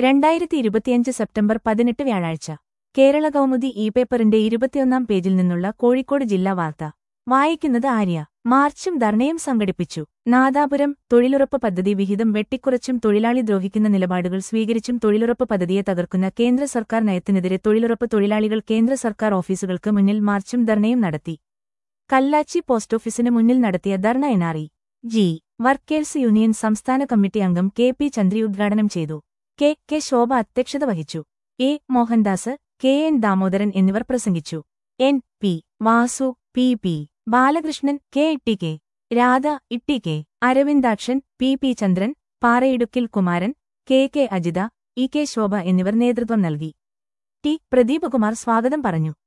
രണ്ടായിരത്തി ഇരുപത്തിയഞ്ച് സെപ്റ്റംബർ പതിനെട്ട് വ്യാഴാഴ്ച കേരള കൗമുദി ഇ പേപ്പറിന്റെ ഇരുപത്തിയൊന്നാം പേജിൽ നിന്നുള്ള കോഴിക്കോട് ജില്ലാ വാർത്ത വായിക്കുന്നത് ആര്യ മാർച്ചും ധർണയും സംഘടിപ്പിച്ചു നാദാപുരം തൊഴിലുറപ്പ് പദ്ധതി വിഹിതം വെട്ടിക്കുറച്ചും തൊഴിലാളി ദ്രോഹിക്കുന്ന നിലപാടുകൾ സ്വീകരിച്ചും തൊഴിലുറപ്പ് പദ്ധതിയെ തകർക്കുന്ന കേന്ദ്ര സർക്കാർ നയത്തിനെതിരെ തൊഴിലുറപ്പ് തൊഴിലാളികൾ കേന്ദ്ര സർക്കാർ ഓഫീസുകൾക്ക് മുന്നിൽ മാർച്ചും ധർണയും നടത്തി കല്ലാച്ചി പോസ്റ്റ് ഓഫീസിന് മുന്നിൽ നടത്തിയ dharna NRE G workers union സംസ്ഥാന കമ്മിറ്റി അംഗം കെ പി ചന്ദ്രി ഉദ്ഘാടനം ചെയ്തു കെ കെ ശോഭ അധ്യക്ഷത വഹിച്ചു A Mohandas K N Damodaran എന്നിവർ പ്രസംഗിച്ചു N P Vasu P P Balakrishnan K Itty K Radha Itty K Aravindakshan P P Chandran Parayidukkil Kumaran K K Ajitha E K Shobha എന്നിവർ നേതൃത്വം നൽകി ടി പ്രദീപകുമാർ സ്വാഗതം പറഞ്ഞു